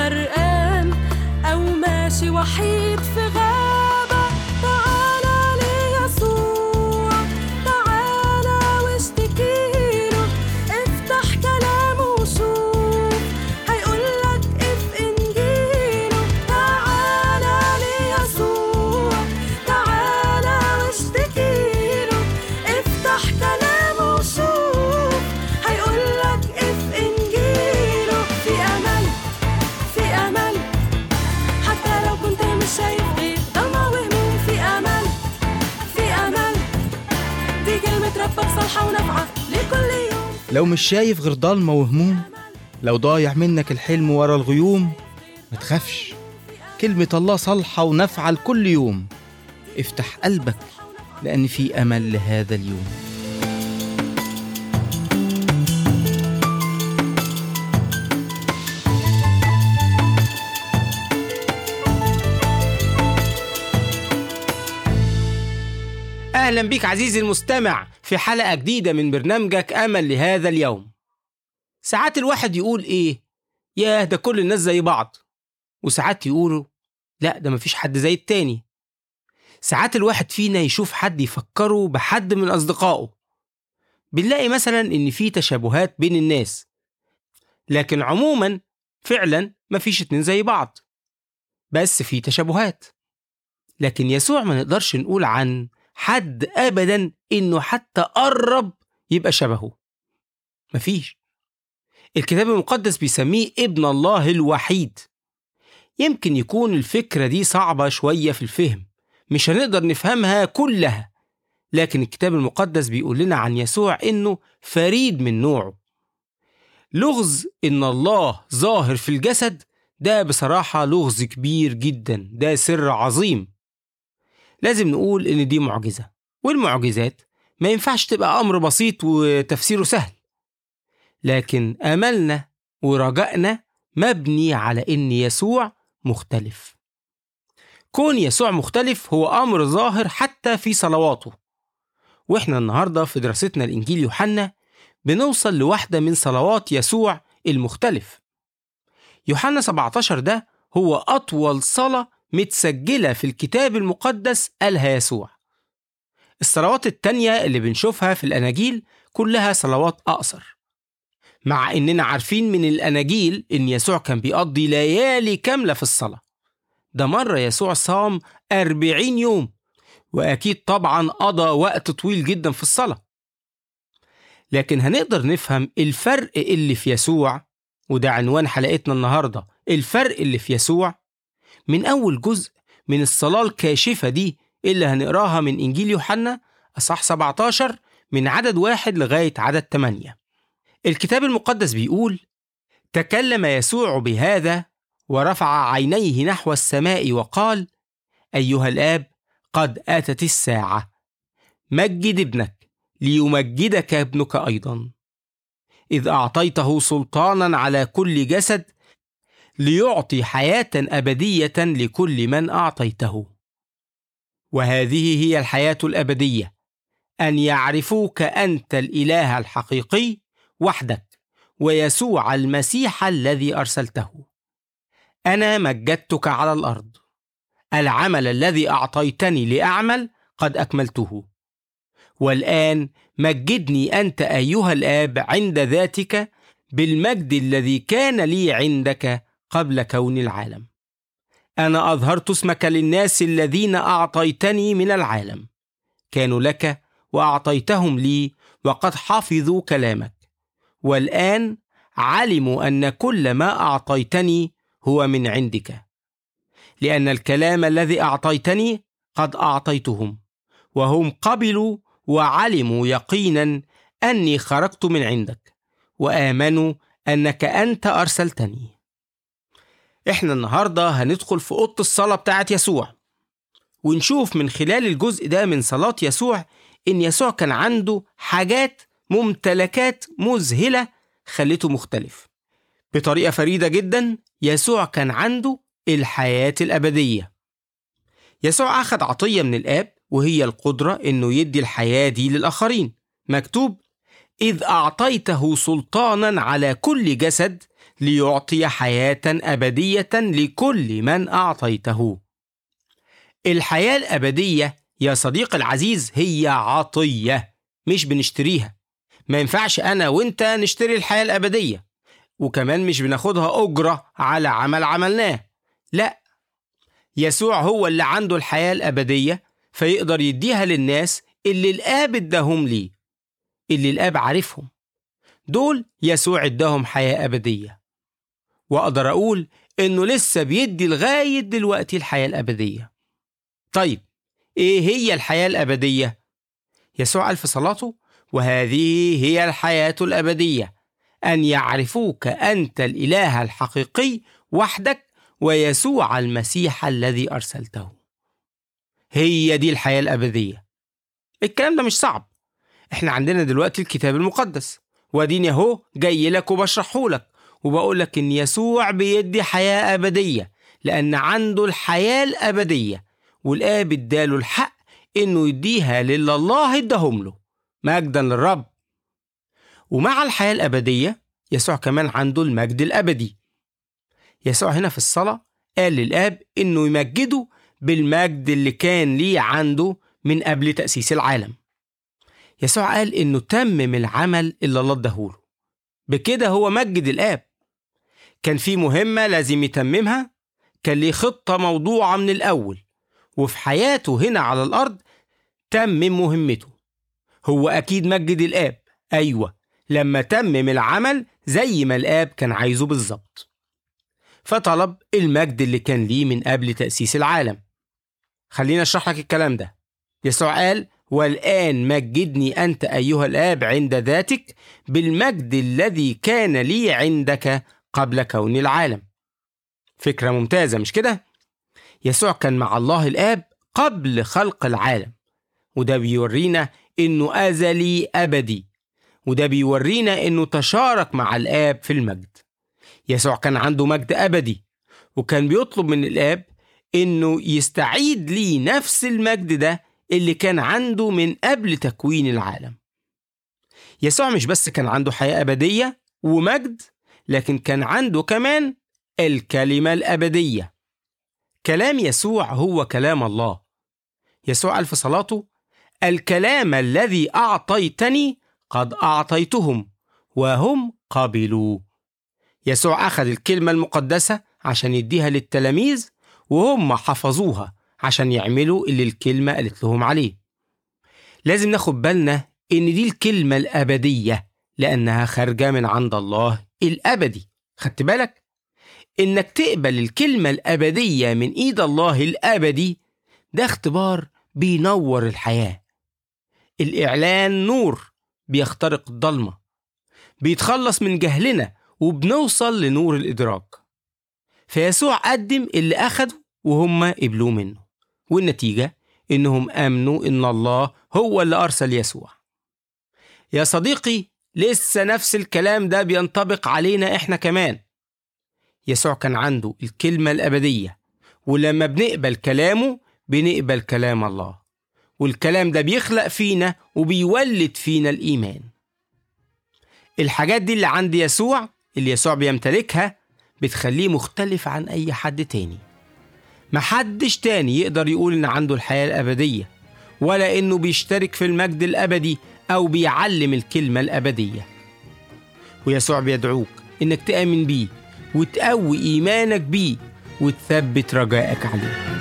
غرقان أو ماشي وحيد في غابة تعالى ليسوع تعالى واشتكيله افتح كلامه وشوف هيقولك اف انجيله تعالى ليسوع تعالى واشتكيله افتح كلامه وشوف هيقولك اف انجيله في امل في امل حتى لو كنت مش شايف غير ضلمة وهموم في امل في امل دي كلمة ربك صالحة ونافعة لكل يوم لو مش شايف غير ضلمة وهموم لو ضايع منك الحلم ورا الغيوم ما تخافش كلمة الله صالحة ونافعة لكل يوم افتح قلبك لأن في أمل لهذا اليوم أهلا بك عزيزي المستمع في حلقة جديدة من برنامجك أمل لهذا اليوم ساعات الواحد يقول إيه ياه ده كل الناس زي بعض وساعات يقولوا لا ده مفيش حد زي التاني ساعات الواحد فينا يشوف حد يفكره بحد من أصدقائه بنلاقي مثلا إن في تشابهات بين الناس لكن عموما فعلا مفيش اتنين زي بعض بس في تشابهات لكن يسوع ما نقدرش نقول عن حد ابدا انه حتى قرب يبقى شبهه مفيش الكتاب المقدس بيسميه ابن الله الوحيد يمكن يكون الفكرة دي صعبة شوية في الفهم مش هنقدر نفهمها كلها لكن الكتاب المقدس بيقول لنا عن يسوع انه فريد من نوعه لغز ان الله ظاهر في الجسد ده بصراحة لغز كبير جدا ده سر عظيم لازم نقول إن دي معجزة والمعجزات ما ينفعش تبقى أمر بسيط وتفسيره سهل لكن أملنا ورجائنا مبني على إن يسوع مختلف كون يسوع مختلف هو أمر ظاهر حتى في صلواته وإحنا النهاردة في دراستنا الإنجيل يوحنا بنوصل لواحدة من صلوات يسوع المختلف يوحنا 17 ده هو أطول صلاة متسجلة في الكتاب المقدس قالها يسوع الصلوات التانية اللي بنشوفها في الأناجيل كلها صلوات أقصر مع إننا عارفين من الأناجيل إن يسوع كان بيقضي ليالي كاملة في الصلاة ده مرة يسوع صام أربعين يوم وأكيد طبعا قضى وقت طويل جدا في الصلاة لكن هنقدر نفهم الفرق اللي في يسوع وده عنوان حلقتنا النهاردة الفرق اللي في يسوع من أول جزء من الصلاة الكاشفة دي اللي هنقراها من إنجيل يوحنا أصح 17 من عدد واحد لغاية عدد 8 الكتاب المقدس بيقول تكلم يسوع بهذا ورفع عينيه نحو السماء وقال أيها الآب قد آتت الساعة مجد ابنك ليمجدك ابنك أيضا إذ أعطيته سلطانا على كل جسد ليعطي حياة أبدية لكل من أعطيته. وهذه هي الحياة الأبدية، أن يعرفوك أنت الإله الحقيقي وحدك، ويسوع المسيح الذي أرسلته. أنا مجدتك على الأرض. العمل الذي أعطيتني لأعمل قد أكملته. والآن مجدني أنت أيها الآب عند ذاتك بالمجد الذي كان لي عندك قبل كون العالم انا اظهرت اسمك للناس الذين اعطيتني من العالم كانوا لك واعطيتهم لي وقد حفظوا كلامك والان علموا ان كل ما اعطيتني هو من عندك لان الكلام الذي اعطيتني قد اعطيتهم وهم قبلوا وعلموا يقينا اني خرجت من عندك وامنوا انك انت ارسلتني احنا النهارده هندخل في اوضه الصلاه بتاعت يسوع ونشوف من خلال الجزء ده من صلاه يسوع ان يسوع كان عنده حاجات ممتلكات مذهله خلته مختلف بطريقه فريده جدا يسوع كان عنده الحياه الابديه يسوع اخذ عطيه من الاب وهي القدره انه يدي الحياه دي للاخرين مكتوب إذ أعطيته سلطانا على كل جسد ليعطي حياة أبدية لكل من أعطيته. الحياة الأبدية يا صديق العزيز هي عطية مش بنشتريها. ما ينفعش أنا وأنت نشتري الحياة الأبدية. وكمان مش بناخدها أجرة على عمل عملناه. لا. يسوع هو اللي عنده الحياة الأبدية فيقدر يديها للناس اللي الآب اداهم ليه. اللي الآب عارفهم. دول يسوع اداهم حياة أبدية. وأقدر أقول إنه لسه بيدي لغاية دلوقتي الحياة الأبدية. طيب إيه هي الحياة الأبدية؟ يسوع قال في صلاته: وهذه هي الحياة الأبدية أن يعرفوك أنت الإله الحقيقي وحدك ويسوع المسيح الذي أرسلته. هي دي الحياة الأبدية. الكلام ده مش صعب. إحنا عندنا دلوقتي الكتاب المقدس واديني أهو جاي لك وبشرحه لك وبقول لك إن يسوع بيدي حياة أبدية لأن عنده الحياة الأبدية والآب اداله الحق إنه يديها للي الله اداهم له مجدا للرب ومع الحياة الأبدية يسوع كمان عنده المجد الأبدي يسوع هنا في الصلاة قال للآب إنه يمجده بالمجد اللي كان ليه عنده من قبل تأسيس العالم يسوع قال إنه تمم العمل اللي الله اداهوله بكده هو مجد الآب كان في مهمة لازم يتممها كان ليه خطة موضوعة من الأول وفي حياته هنا على الأرض تمم مهمته هو أكيد مجد الآب أيوة لما تمم العمل زي ما الآب كان عايزه بالظبط فطلب المجد اللي كان ليه من قبل تأسيس العالم خلينا أشرح لك الكلام ده يسوع قال والآن مجدني أنت أيها الآب عند ذاتك بالمجد الذي كان لي عندك قبل كون العالم فكرة ممتازة مش كده؟ يسوع كان مع الله الآب قبل خلق العالم وده بيورينا إنه أزلي أبدي وده بيورينا إنه تشارك مع الآب في المجد يسوع كان عنده مجد أبدي وكان بيطلب من الآب إنه يستعيد ليه نفس المجد ده اللي كان عنده من قبل تكوين العالم يسوع مش بس كان عنده حياة أبدية ومجد لكن كان عنده كمان الكلمة الأبدية كلام يسوع هو كلام الله يسوع قال في صلاته الكلام الذي أعطيتني قد أعطيتهم وهم قبلوا يسوع أخذ الكلمة المقدسة عشان يديها للتلاميذ وهم حفظوها عشان يعملوا اللي الكلمة قالت لهم عليه لازم ناخد بالنا إن دي الكلمة الأبدية لأنها خارجة من عند الله الأبدي خدت بالك؟ إنك تقبل الكلمة الأبدية من إيد الله الأبدي ده اختبار بينور الحياة الإعلان نور بيخترق الضلمة بيتخلص من جهلنا وبنوصل لنور الإدراك فيسوع قدم اللي أخده وهم قبلوه منه والنتيجة إنهم آمنوا إن الله هو اللي أرسل يسوع يا صديقي لسه نفس الكلام ده بينطبق علينا إحنا كمان يسوع كان عنده الكلمة الأبدية ولما بنقبل كلامه بنقبل كلام الله والكلام ده بيخلق فينا وبيولد فينا الإيمان الحاجات دي اللي عند يسوع اللي يسوع بيمتلكها بتخليه مختلف عن أي حد تاني محدش تاني يقدر يقول إن عنده الحياة الأبدية ولا إنه بيشترك في المجد الأبدي أو بيعلم الكلمة الأبدية ويسوع بيدعوك إنك تآمن بيه وتقوي إيمانك بيه وتثبت رجائك عليه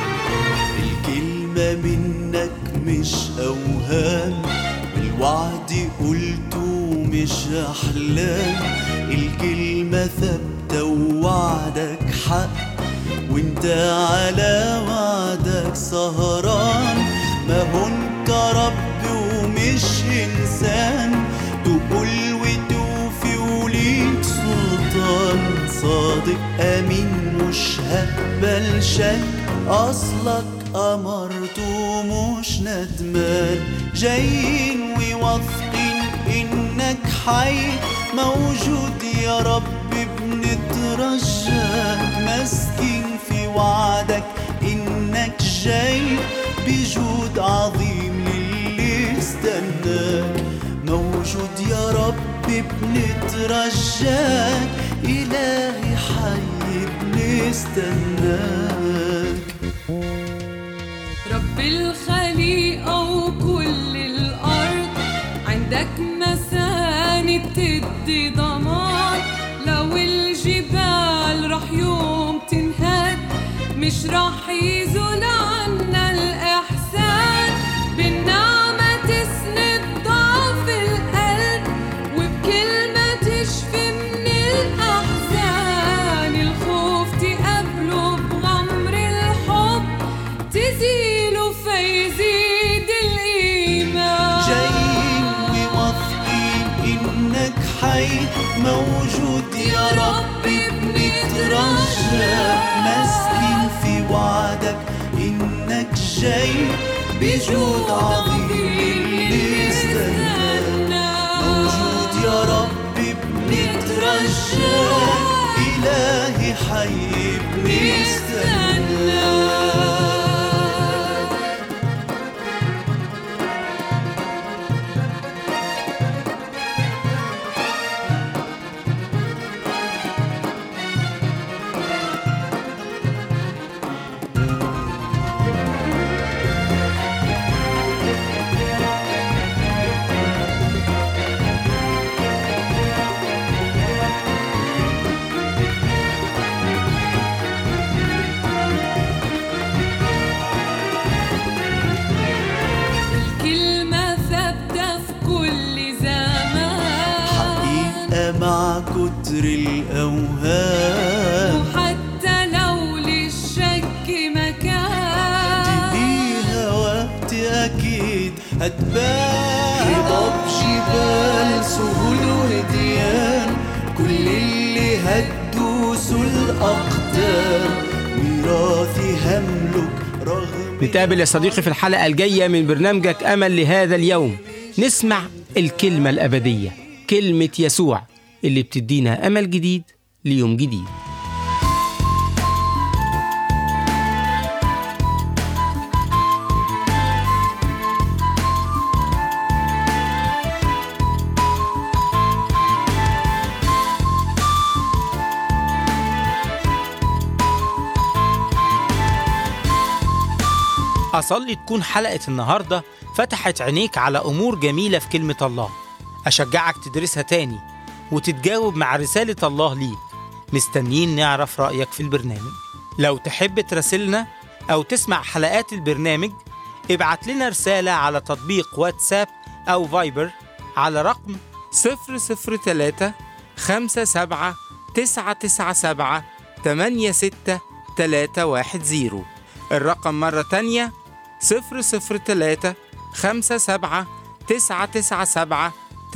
الكلمة منك مش أوهام الوعد قلته مش أحلام الكلمة ثابتة ووعدك حق وانت على وعدك سهران ما هو انت رب ومش إنسان تقول وتوفي وليك سلطان صادق أمين مش هقبل شك أصلك أمرت ومش ندمان جايين وواثقين إنك حي موجود يا رب بنترجاك ماسكين في وعدك إنك جاي بجود عظيم للي استناك موجود موجود يا رب بنترجاك إلهي حي بنستناك رب الخليقة وكل الأرض عندك مساند تدي ضمان لو الجبال رح يوم تنهد مش رح يزول عنا الإحسان بالنعمة تسند ضعف القلب وبكلمة تشفي من الأحزان الخوف تقابله بغمر الحب تزيله فيزيد الإيمان جايين وواثقين إنك حي موجود يا رب بنترجاك ماسكين في وعدك إنك جاي بجود عظيم بنستناك موجود يا رب بنترجاك إلهي حي بنستناك كلمة ثابتة في كل زمان حقيقة مع كتر الأوهام وحتى لو للشك مكان بيها وقت أكيد هتبان هضاب جبال سهول وهديان كل اللي هتدوسوا الأقدام ميراثي هملك رغم نتقابل يا صديقي في الحلقة الجاية من برنامجك أمل لهذا اليوم نسمع الكلمة الأبدية كلمة يسوع اللي بتدينا أمل جديد ليوم جديد أصلي تكون حلقة النهاردة فتحت عينيك على أمور جميلة في كلمة الله أشجعك تدرسها تاني وتتجاوب مع رسالة الله ليك مستنيين نعرف رأيك في البرنامج لو تحب تراسلنا أو تسمع حلقات البرنامج ابعت لنا رسالة على تطبيق واتساب أو فايبر على رقم 003 57 997 86310 الرقم مرة تانية 003 57 997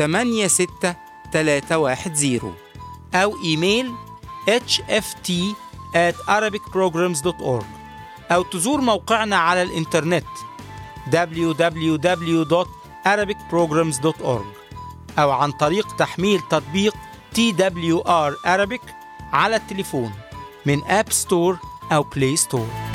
86310 أو إيميل hft at arabicprograms.org أو تزور موقعنا على الإنترنت www.arabicprograms.org أو عن طريق تحميل تطبيق TWR Arabic على التليفون من أب ستور أو بلاي ستور